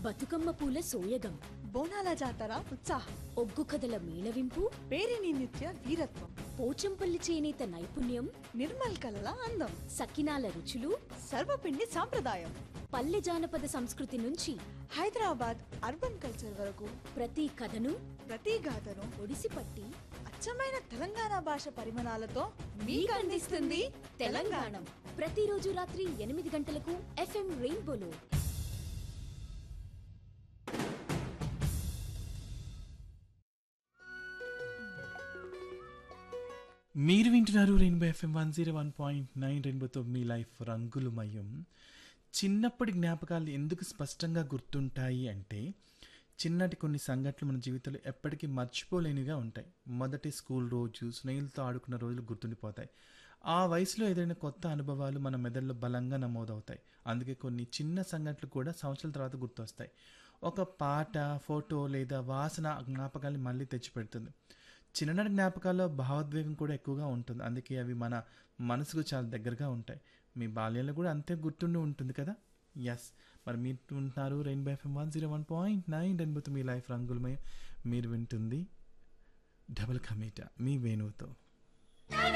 బతుకమ్మ పూల సోయగం బోనాల జాతర ఉత్సాహం ఒగ్గు కథల మేళవింపు పేరిని నిత్య వీరత్వం పోచంపల్లి చేనేత నైపుణ్యం నిర్మల్ కలల అందం సకినాల రుచులు సర్వపిండి సాంప్రదాయం పల్లె జానపద సంస్కృతి నుంచి హైదరాబాద్ అర్బన్ కల్చర్ వరకు ప్రతి కథను ప్రతి గాథను ఒడిసిపట్టి అచ్చమైన తెలంగాణ భాష పరిమాణాలతో మీకు అందిస్తుంది తెలంగాణ ప్రతిరోజు రాత్రి ఎనిమిది గంటలకు ఎఫ్ఎం రెయిన్బోలో మీరు వింటున్నారు rainbow FM one zero one point nine రెయిన్బోతో మీ లైఫ్ రంగులమయం చిన్నప్పటి జ్ఞాపకాలు ఎందుకు స్పష్టంగా గుర్తుంటాయి అంటే చిన్నటి కొన్ని సంఘటనలు మన జీవితంలో ఎప్పటికీ మర్చిపోలేనిగా ఉంటాయి మొదటి స్కూల్ రోజు స్నేహితులతో ఆడుకున్న రోజులు గుర్తుండిపోతాయి ఆ వయసులో ఎదురైన కొత్త అనుభవాలు మన మెదడులో బలంగా నమోదవుతాయి అందుకే కొన్ని చిన్న సంఘటనలు కూడా సంవత్సరాల తర్వాత గుర్తొస్తాయి ఒక పాట ఫోటో లేదా వాసన ఆ జ్ఞాపకాన్ని మళ్ళీ తెచ్చిపెడుతుంది చిన్ననాటి జ్ఞాపకాల్లో భావోద్వేగం కూడా ఎక్కువగా ఉంటుంది అందుకే అవి మన మనసుకు చాలా దగ్గరగా ఉంటాయి మీ బాల్యంలో కూడా అంతే గుర్తుండి ఉంటుంది కదా ఎస్ మరి మీరు ఉంటున్నారు rainbow FM one zero one point nine రెయిన్బోతో మీ లైఫ్ రంగులమై మీరు వింటుంది డబుల్ కమీటా మీ వేణువుతో